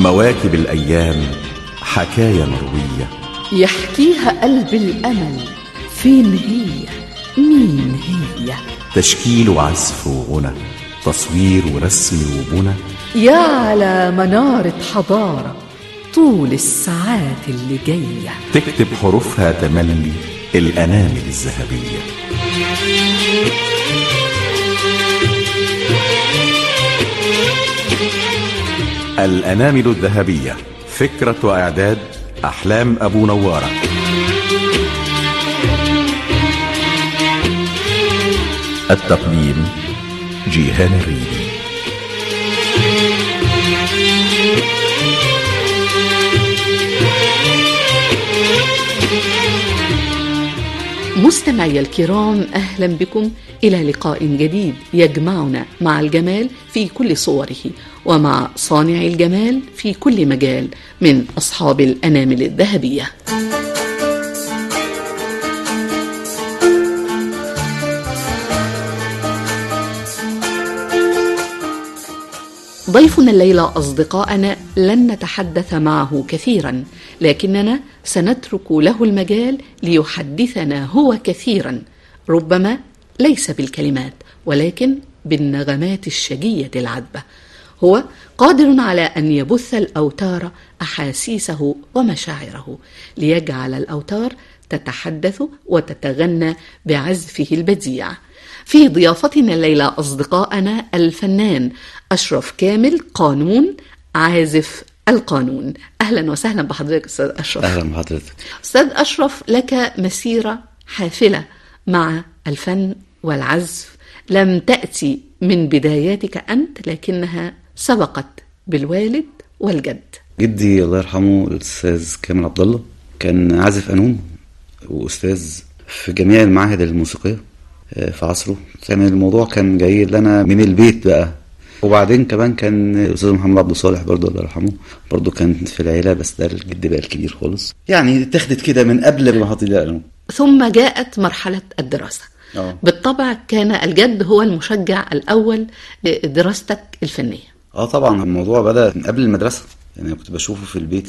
مواكب الأيام حكاية مروية يحكيها قلب الأمل فين هي مين هي تشكيل وعزف وغنى تصوير ورسم وبنى يا على منارة حضارة طول الساعات اللي جاية تكتب حروفها تملي الأنامل الذهبية الأنامل الذهبية فكرة وإعداد أحلام أبو نوارة التقديم جيهان الريدي مستمعي الكرام اهلا بكم الى لقاء جديد يجمعنا مع الجمال في كل صوره ومع صانع الجمال في كل مجال من اصحاب الانامل الذهبيه ضيفنا الليلة أصدقائنا لن نتحدث معه كثيرا لكننا سنترك له المجال ليحدثنا هو كثيرا ربما ليس بالكلمات ولكن بالنغمات الشجية العذبة هو قادر على أن يبث الأوتار أحاسيسه ومشاعره ليجعل الأوتار تتحدث وتتغنى بعزفه البديع في ضيافتنا الليلة أصدقائنا الفنان أشرف كامل قانون عازف القانون أهلا وسهلا بحضرتك أستاذ أشرف اهلا بحضرتك أستاذ أشرف لك مسيرة حافلة مع الفن والعزف لم تأتي من بداياتك أنت لكنها سبقت بالوالد والجد جدي الله يرحمه الاستاذ كامل عبد الله كان عازف قانون واستاذ في جميع المعاهد الموسيقيه آه، في عصره كان الموضوع كان جاي لنا من البيت بقى وبعدين كمان كان الاستاذ محمد عبد الصالح برضه الله يرحمه برضه كان في العيله بس ده الجد بقى الكبير خالص يعني اتخذت كده من قبل ما احط قانون ثم جاءت مرحلة الدراسة اه بالطبع كان الجد هو المشجع الأول لدراستك الفنية اه طبعا الموضوع بدا من قبل المدرسه يعني أنا كنت بشوفه في البيت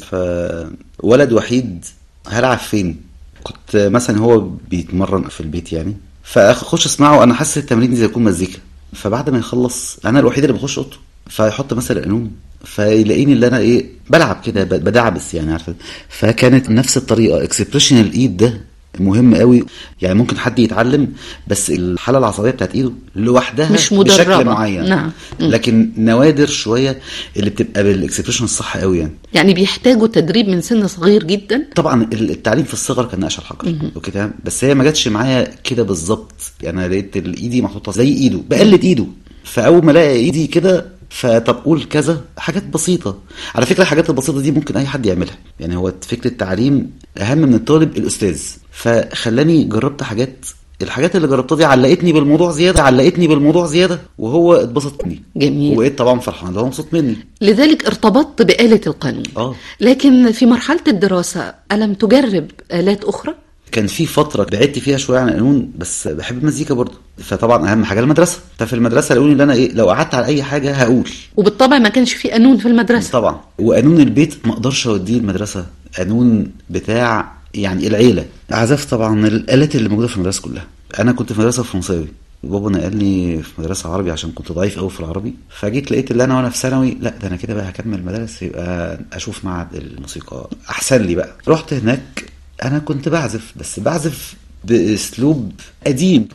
فولد وحيد هلعب فين كنت مثلا هو بيتمرن في البيت يعني فاخش اسمعه انا حاسس التمرين دي زي يكون مزيكا فبعد ما يخلص انا الوحيد اللي بخش اوضته فيحط مثلا قانون فيلاقيني اللي انا ايه بلعب كده ب- بدعبس يعني عارفه فكانت نفس الطريقه اكسبريشن الايد ده مهم قوي يعني ممكن حد يتعلم بس الحاله العصبيه بتاعت ايده لوحدها مش مدربة. بشكل معين نعم. مم. لكن نوادر شويه اللي بتبقى بالاكسبريشن الصح قوي يعني يعني بيحتاجوا تدريب من سن صغير جدا طبعا التعليم في الصغر كان نقش الحجر وكده بس هي ما جاتش معايا كده بالظبط يعني انا لقيت ال- ايدي محطوطه زي ايده بقلد ايده فاول ما الاقي ايدي كده فطب قول كذا حاجات بسيطه على فكره الحاجات البسيطه دي ممكن اي حد يعملها يعني هو فكره التعليم اهم من الطالب الاستاذ فخلاني جربت حاجات الحاجات اللي جربتها دي علقتني بالموضوع زياده علقتني بالموضوع زياده وهو اتبسط مني جميل. وبقيت طبعا فرحان اللي هو مبسوط مني لذلك ارتبطت بآلة القانون اه لكن في مرحلة الدراسة ألم تجرب آلات أخرى؟ كان في فترة بعدت فيها شوية عن القانون بس بحب المزيكا برضه فطبعا أهم حاجة المدرسة ففي المدرسة لقوني اللي أنا إيه لو قعدت على أي حاجة هقول وبالطبع ما كانش في قانون في المدرسة طبعا وقانون البيت ما أقدرش أوديه المدرسة قانون بتاع يعني العيلة عزف طبعا الآلات اللي موجودة في المدرسة كلها أنا كنت في مدرسة فرنساوي بابا نقلني في مدرسة عربي عشان كنت ضعيف قوي في العربي فجيت لقيت اللي انا وانا في ثانوي لا ده انا كده بقى هكمل مدارس يبقى اشوف معهد الموسيقى احسن لي بقى رحت هناك انا كنت بعزف بس بعزف باسلوب قديم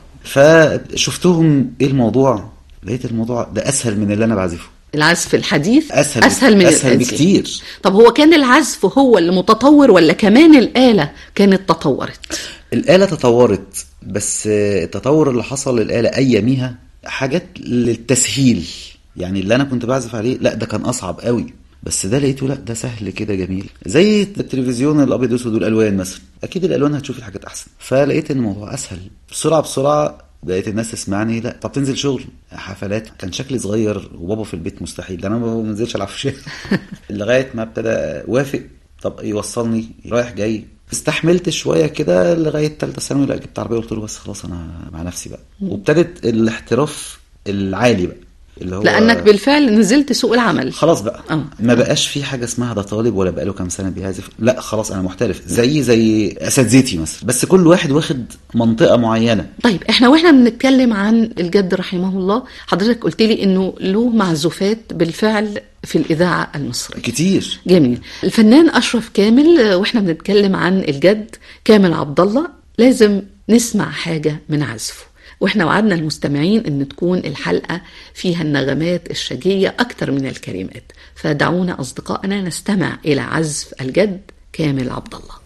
فشفتهم ايه الموضوع لقيت الموضوع ده اسهل من اللي انا بعزفه العزف الحديث اسهل أسهل من اسهل القديم. بكتير طب هو كان العزف هو اللي متطور ولا كمان الآلة كانت تطورت؟ الآلة تطورت بس التطور اللي حصل للآلة أياميها حاجات للتسهيل يعني اللي أنا كنت بعزف عليه لا ده كان أصعب قوي بس ده لقيته لا ده سهل كده جميل زي التلفزيون الابيض والاسود والالوان مثلا اكيد الالوان هتشوفي الحاجات احسن فلقيت ان الموضوع اسهل بسرعه بسرعه بقيت الناس تسمعني لا طب تنزل شغل حفلات كان شكلي صغير وبابا في البيت مستحيل ده انا ما بنزلش العب في الشارع لغايه ما ابتدى وافق طب يوصلني رايح جاي استحملت شويه كده لغايه ثالثه ثانوي لا جبت عربيه قلت له بس خلاص انا مع نفسي بقى وابتدت الاحتراف العالي بقى اللي هو لانك بالفعل نزلت سوق العمل خلاص بقى آه. ما بقاش في حاجه اسمها ده طالب ولا بقاله كام سنه بيعزف لا خلاص انا محترف زي زي اساتذتي مثلا بس كل واحد واخد منطقه معينه طيب احنا واحنا بنتكلم عن الجد رحمه الله حضرتك قلت لي انه له معزوفات بالفعل في الاذاعه المصريه كتير جميل الفنان اشرف كامل آه، واحنا بنتكلم عن الجد كامل عبد الله لازم نسمع حاجه من عزفه واحنا وعدنا المستمعين ان تكون الحلقه فيها النغمات الشجيه اكتر من الكلمات فدعونا اصدقائنا نستمع الى عزف الجد كامل عبد الله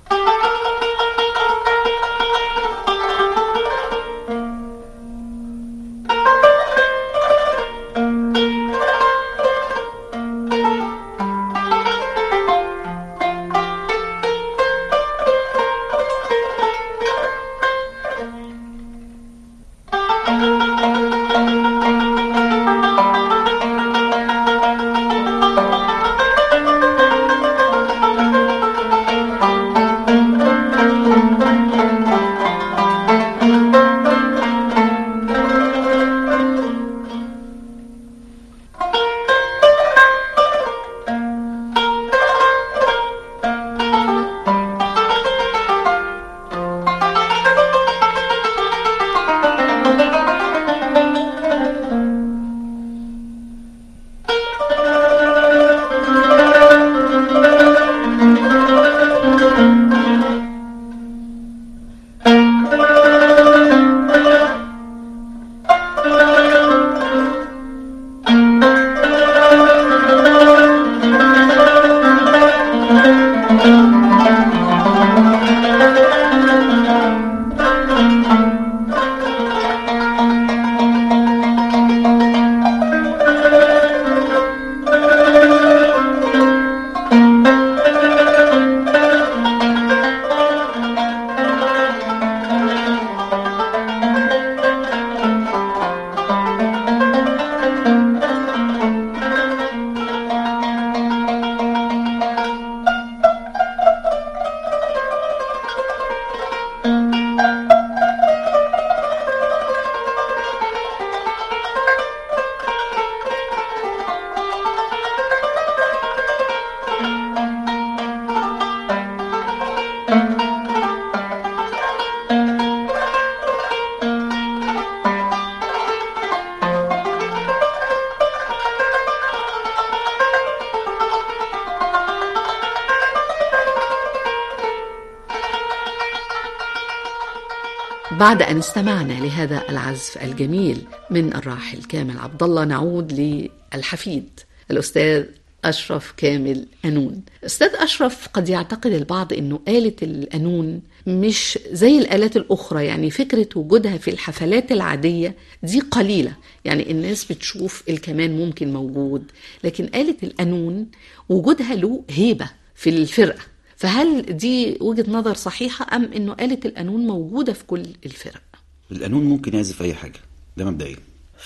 بعد أن استمعنا لهذا العزف الجميل من الراحل كامل عبد الله نعود للحفيد الأستاذ أشرف كامل أنون أستاذ أشرف قد يعتقد البعض أنه آلة الأنون مش زي الآلات الأخرى يعني فكرة وجودها في الحفلات العادية دي قليلة يعني الناس بتشوف الكمان ممكن موجود لكن آلة الأنون وجودها له هيبة في الفرقة فهل دي وجهة نظر صحيحة أم أنه آلة القانون موجودة في كل الفرق؟ القانون ممكن يعزف اي حاجه ده مبدئيا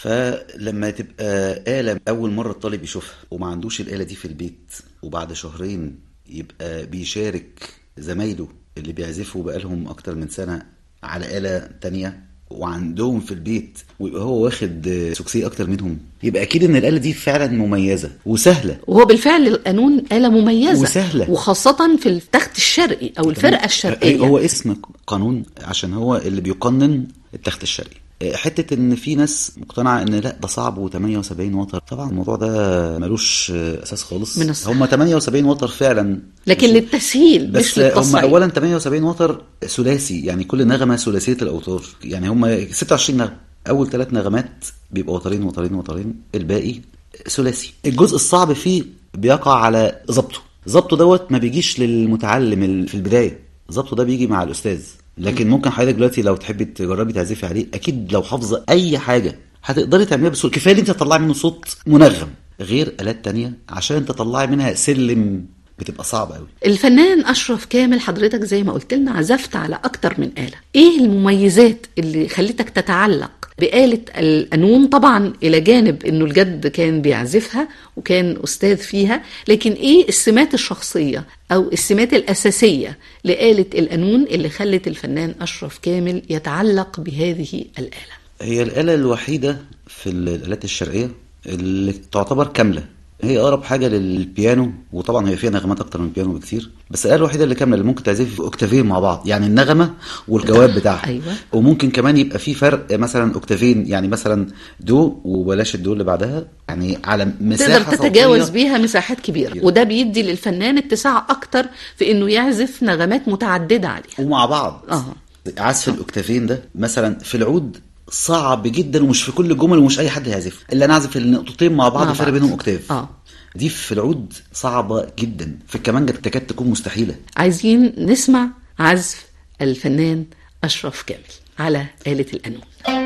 فلما تبقى آلة أول مرة الطالب يشوفها وما عندوش الآلة دي في البيت وبعد شهرين يبقى بيشارك زمايله اللي بيعزفوا بقالهم أكتر من سنة على آلة تانية وعندهم في البيت ويبقى هو واخد سوكسي أكتر منهم يبقى أكيد إن الآلة دي فعلا مميزة وسهلة وهو بالفعل القانون آلة مميزة وسهلة. وخاصة في التخت الشرقي أو الفرقة الشرقية هو اسم قانون عشان هو اللي بيقنن التخت الشرقي حته ان في ناس مقتنعه ان لا ده صعب و78 وتر طبعا الموضوع ده ملوش اساس خالص من الصح. هم 78 وتر فعلا لكن مش- للتسهيل بس مش هم للتصعيد اولا 78 وتر ثلاثي يعني كل نغمه ثلاثيه الاوتار يعني هم 26 نغمه اول ثلاث نغمات بيبقى وترين وترين وترين الباقي ثلاثي الجزء الصعب فيه بيقع على ظبطه ظبطه دوت ما بيجيش للمتعلم ال- في البدايه ظبطه ده بيجي مع الاستاذ لكن ممكن حضرتك دلوقتي لو تحبي تجربي تعزفي عليه اكيد لو حافظه اي حاجه هتقدري تعمليها بسهوله كفايه ان انت تطلعي منه صوت منغم غير الات تانية عشان تطلعي منها سلم بتبقى صعبه قوي الفنان أشرف كامل حضرتك زي ما قلت لنا عزفت على أكتر من آلة إيه المميزات اللي خلتك تتعلق بآلة القانون طبعا إلى جانب أنه الجد كان بيعزفها وكان أستاذ فيها لكن إيه السمات الشخصية أو السمات الأساسية لآلة القانون اللي خلت الفنان أشرف كامل يتعلق بهذه الآلة هي الآلة الوحيدة في الآلات الشرقية اللي تعتبر كامله هي اقرب حاجه للبيانو وطبعا هي فيها نغمات اكتر من البيانو بكتير بس الآلة الوحيده اللي كامله اللي ممكن تعزف في اوكتافين مع بعض يعني النغمه والجواب بتاعها أيوة. وممكن كمان يبقى في فرق مثلا اوكتافين يعني مثلا دو وبلاش الدو اللي بعدها يعني على مساحه تقدر تتجاوز صوتية بيها مساحات كبيرة وده بيدي للفنان اتساع أكتر في إنه يعزف نغمات متعددة عليها ومع بعض آه. عزف الاوكتافين ده مثلا في العود صعب جدا ومش في كل الجمل ومش اي حد هيعزف الا انا اعزف النقطتين مع بعض مع الفرق بعض. بينهم اوكتاف آه. دي في العود صعبه جدا في الكمانجه تكاد تكون مستحيله عايزين نسمع عزف الفنان أشرف كامل على آلة القانون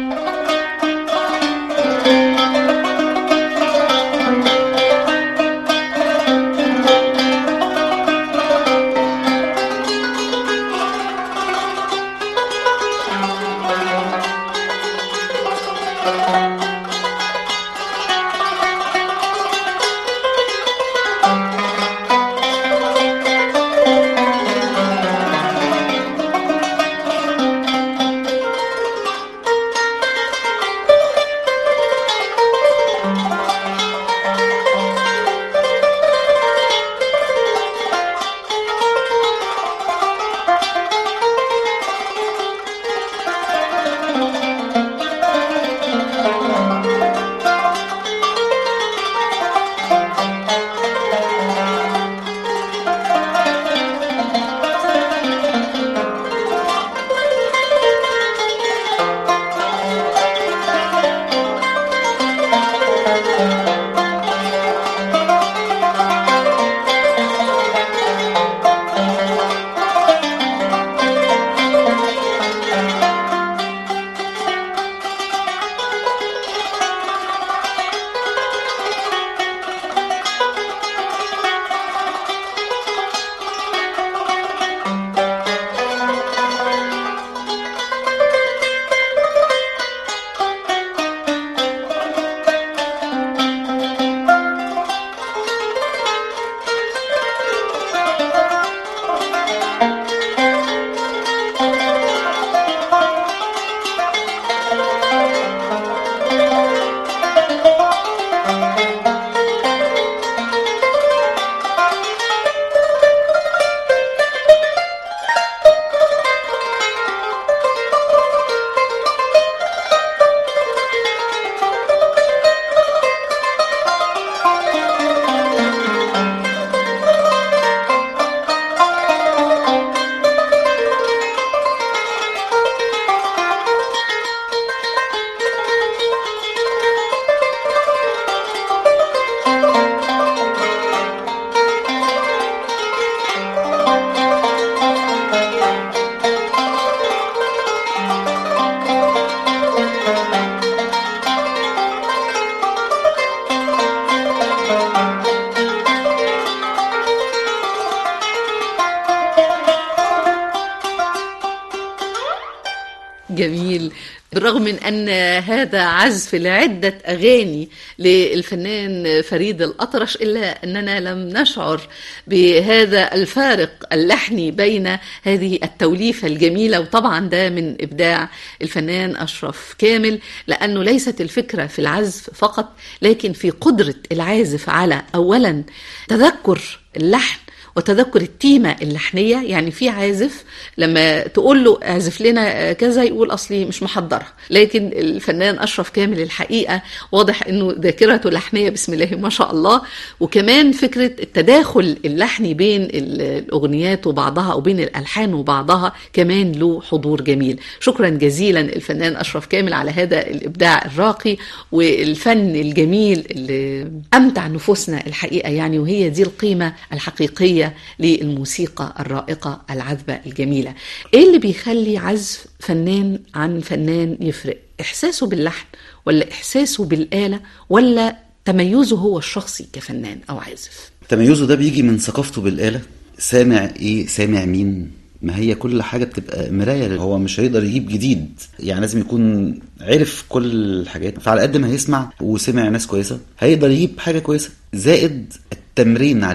جميل بالرغم من أن هذا عزف لعدة أغاني للفنان فريد الأطرش إلا أننا لم نشعر بهذا الفارق اللحني بين هذه التوليفة الجميلة وطبعا ده من إبداع الفنان أشرف كامل لأنه ليست الفكرة في العزف فقط لكن في قدرة العازف على أولا تذكر اللحن وتذكر التيمة اللحنية يعني في عازف لما تقول له اعزف لنا كذا يقول أصلي مش محضرة لكن الفنان أشرف كامل الحقيقة واضح أنه ذاكرته لحنية بسم الله ما شاء الله وكمان فكرة التداخل اللحني بين الأغنيات وبعضها أو بين الألحان وبعضها كمان له حضور جميل شكرا جزيلا الفنان أشرف كامل على هذا الإبداع الراقي والفن الجميل اللي أمتع نفوسنا الحقيقة يعني وهي دي القيمة الحقيقية للموسيقى الرائقة العذبة الجميلة ايه اللي بيخلي عزف فنان عن فنان يفرق احساسه باللحن ولا احساسه بالآلة ولا تميزه هو الشخصي كفنان او عازف تميزه ده بيجي من ثقافته بالآلة سامع ايه سامع مين ما هي كل حاجة بتبقى مراية هو مش هيقدر يجيب جديد يعني لازم يكون عرف كل الحاجات فعلى قد ما هيسمع وسمع ناس كويسة هيقدر يجيب حاجة كويسة زائد التمرين عليها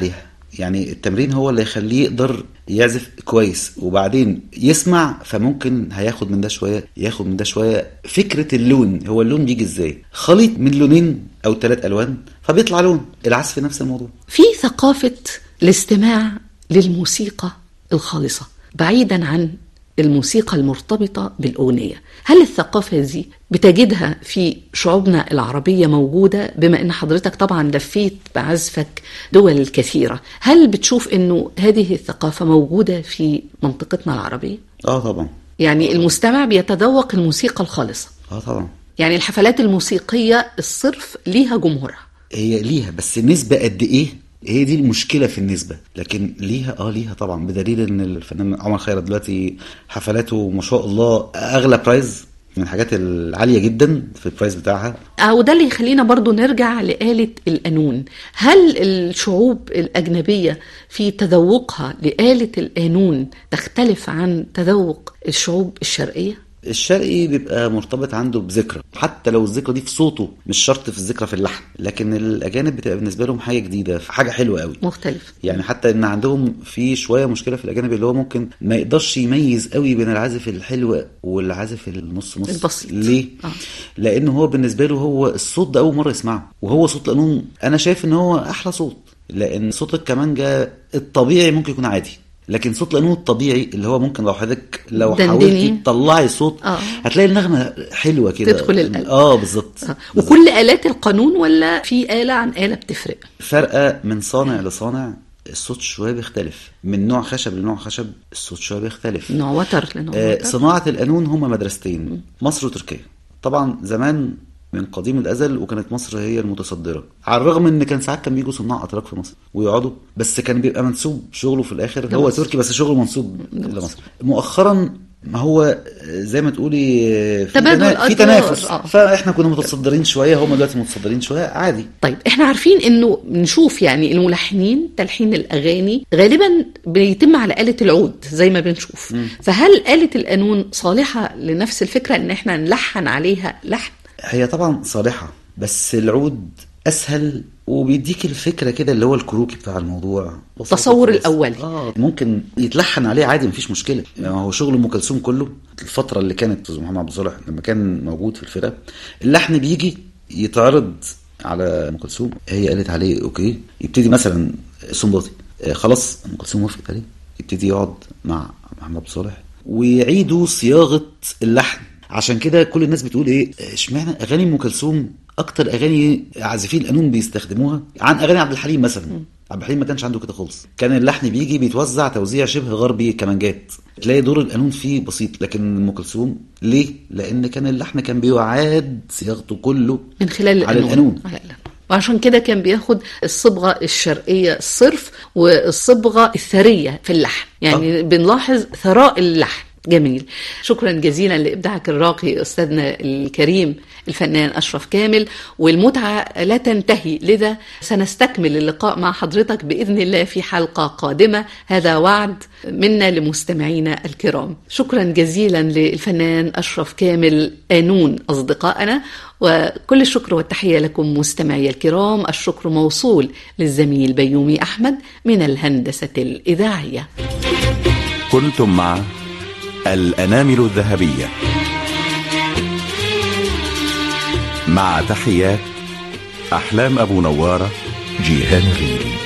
يعني التمرين هو اللي يخليه يقدر يعزف كويس وبعدين يسمع فممكن هياخد من ده شويه ياخد من ده شويه فكره اللون هو اللون بيجي ازاي خليط من لونين او ثلاث الوان فبيطلع لون العزف نفس الموضوع في ثقافة الاستماع للموسيقى الخالصة بعيدا عن الموسيقى المرتبطة بالأغنية هل الثقافة دي بتجدها في شعوبنا العربية موجودة بما أن حضرتك طبعا لفيت بعزفك دول كثيرة هل بتشوف أنه هذه الثقافة موجودة في منطقتنا العربية؟ اه طبعا يعني المستمع بيتذوق الموسيقى الخالصة اه طبعا يعني الحفلات الموسيقية الصرف ليها جمهورها هي ليها بس النسبة قد ايه هي دي المشكلة في النسبة لكن ليها اه ليها طبعا بدليل ان الفنان عمر خيرت دلوقتي حفلاته ما شاء الله اغلى برايز من الحاجات العالية جدا في البرايز بتاعها آه، وده اللي يخلينا برضو نرجع لآلة القانون هل الشعوب الأجنبية في تذوقها لآلة القانون تختلف عن تذوق الشعوب الشرقية؟ الشرقي بيبقى مرتبط عنده بذكرى حتى لو الذكرى دي في صوته مش شرط في الذكرى في اللحن لكن الاجانب بتبقى بالنسبه لهم حاجه جديده حاجه حلوه قوي مختلف يعني حتى ان عندهم في شويه مشكله في الاجانب اللي هو ممكن ما يقدرش يميز قوي بين العازف الحلو والعازف النص نص البسيط. ليه آه. لانه هو بالنسبه له هو الصوت ده اول مره يسمعه وهو صوت قانون انا شايف ان هو احلى صوت لان صوت الكمانجا الطبيعي ممكن يكون عادي لكن صوت القانون الطبيعي اللي هو ممكن لو حضرتك لو دندني. حاولتي تطلعي صوت آه. هتلاقي النغمه حلوه كده تدخل القلب. اه بالظبط آه. وكل آلات القانون ولا في آلة عن آلة بتفرق؟ فرقه من صانع لصانع الصوت شويه بيختلف من نوع خشب لنوع خشب الصوت شويه بيختلف نوع وتر لنوع آه، وتر صناعة القانون هما مدرستين مصر وتركيا طبعا زمان من قديم الازل وكانت مصر هي المتصدره على الرغم ان كان ساعات كان بيجوا صناع اتراك في مصر ويقعدوا بس كان بيبقى منسوب شغله في الاخر هو لمصر. تركي بس شغله منسوب لمصر مؤخرا ما هو آه، زي ما تقولي آه، في تبادل تنا- في أدوار، تنافس آه. فاحنا كنا متصدرين شويه هم دلوقتي متصدرين شويه عادي طيب احنا عارفين انه بنشوف يعني الملحنين تلحين الاغاني غالبا بيتم على آلة العود زي ما بنشوف فهل آلة القانون صالحة لنفس الفكرة ان احنا نلحن عليها لحن هي طبعا صالحة بس العود أسهل وبيديك الفكرة كده اللي هو الكروكي بتاع الموضوع بسيطة التصور خالص. الأولي. اه ممكن يتلحن عليه عادي مفيش مشكلة يعني هو شغل أم كلثوم كله الفترة اللي كانت أستاذ محمد عبد الصالح لما كان موجود في الفرقة اللحن بيجي يتعرض على أم كلثوم هي قالت عليه أوكي يبتدي مثلا سنباطي آه خلاص أم كلثوم وافقت عليه يبتدي يقعد مع محمد عبد الصالح ويعيدوا صياغة اللحن عشان كده كل الناس بتقول ايه اشمعنى اغاني ام كلثوم اكتر اغاني عازفين القانون بيستخدموها عن اغاني عبد الحليم مثلا عبد الحليم ما كانش عنده كده خالص كان اللحن بيجي بيتوزع توزيع شبه غربي كمانجات تلاقي دور القانون فيه بسيط لكن ام كلثوم ليه لان كان اللحن كان بيعاد صياغته كله من خلال على القانون القانون على القانون. وعشان كده كان بياخد الصبغة الشرقية الصرف والصبغة الثرية في اللحن يعني بنلاحظ ثراء اللحن جميل شكرا جزيلا لإبداعك الراقي أستاذنا الكريم الفنان أشرف كامل والمتعة لا تنتهي لذا سنستكمل اللقاء مع حضرتك بإذن الله في حلقة قادمة هذا وعد منا لمستمعينا الكرام شكرا جزيلا للفنان أشرف كامل قانون أصدقائنا وكل الشكر والتحية لكم مستمعي الكرام الشكر موصول للزميل بيومي أحمد من الهندسة الإذاعية كنتم مع الأنامل الذهبية مع تحيات أحلام أبو نوارة جيهان غيري